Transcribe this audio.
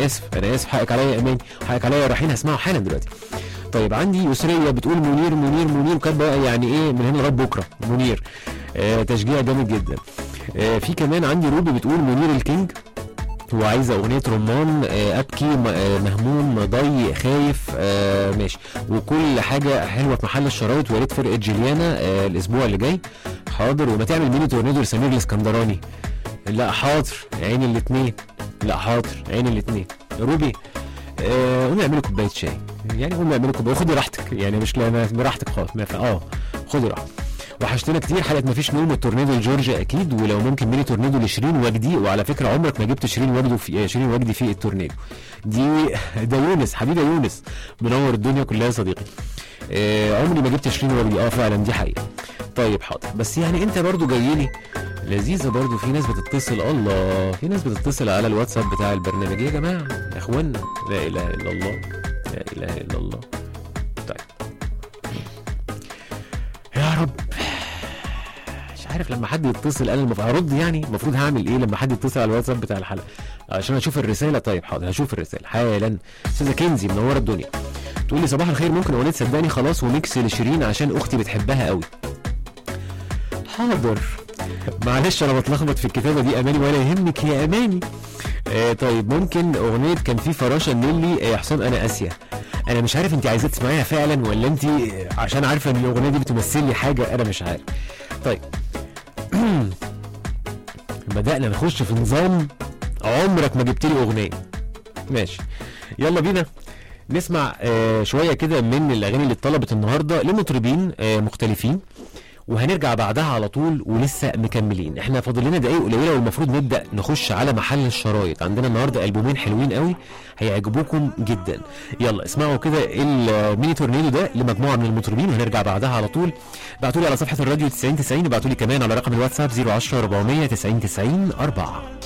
انا اسف انا اسف حقك عليا يا اماني حقك عليا رايحين هسمعه حالا دلوقتي طيب عندي يسريه بتقول منير منير منير وكاتبه يعني ايه من هنا لغايه بكره منير آه تشجيع جامد جدا آه في كمان عندي روبي بتقول منير الكينج وعايزه اغنيه رمان آه، ابكي م- آه، مهموم ضي خايف آه، ماشي وكل حاجه حلوه في محل الشرايط ويا ريت فرقه جيليانا آه، الاسبوع اللي جاي حاضر وما تعمل ميني تورنيدو لسمير الاسكندراني لا حاضر عين الاثنين لا حاضر عين الاثنين روبي آه، قومي اعملي كوبايه شاي يعني قومي اعملي كوبايه خدي راحتك يعني مش لا ما- براحتك خالص ما في- اه خدي راحتك وحشتنا كتير حلقه مفيش نوم والتورنيدو لجورجيا اكيد ولو ممكن ميني تورنيدو لشيرين وجدي وعلى فكره عمرك ما جبت شيرين وجدي في شيرين وجدي في التورنيدو دي ده يونس حبيبي يا يونس منور الدنيا كلها يا صديقي آه عمري ما جبت شيرين وجدي اه فعلا دي حقيقه طيب حاضر بس يعني انت برضو جاي لي لذيذه برضو في ناس بتتصل الله في ناس بتتصل على الواتساب بتاع البرنامج يا جماعه يا اخوانا لا اله الا الله لا اله الا الله طيب يا رب مش عارف لما حد يتصل انا المفروض هرد يعني المفروض هعمل ايه لما حد يتصل على الواتساب بتاع الحلقه عشان اشوف الرساله طيب حاضر هشوف الرساله حالا استاذه كنزي منوره الدنيا تقول لي صباح الخير ممكن اغنيه صدقني خلاص وميكس لشيرين عشان اختي بتحبها قوي حاضر معلش انا بتلخبط في الكتابه دي اماني ولا يهمك يا اماني آه طيب ممكن اغنيه كان في فراشه نيلي آه، يا حسام انا اسيا انا مش عارف انت عايزه تسمعيها فعلا ولا انت آه، عشان عارفه ان الاغنيه دي بتمثل لي حاجه انا مش عارف طيب بدأنا نخش في نظام عمرك ما جبت لي اغنيه ماشي يلا بينا نسمع آه شويه كده من الاغاني اللي اتطلبت النهارده لمطربين آه مختلفين وهنرجع بعدها على طول ولسه مكملين احنا فاضل لنا دقايق قليله والمفروض نبدا نخش على محل الشرايط عندنا النهارده البومين حلوين قوي هيعجبوكم جدا يلا اسمعوا كده الميني تورنيدو ده لمجموعه من المطربين وهنرجع بعدها على طول ابعتوا لي على صفحه الراديو 90 90 ابعتوا لي كمان على رقم الواتساب 010 400 90 90 4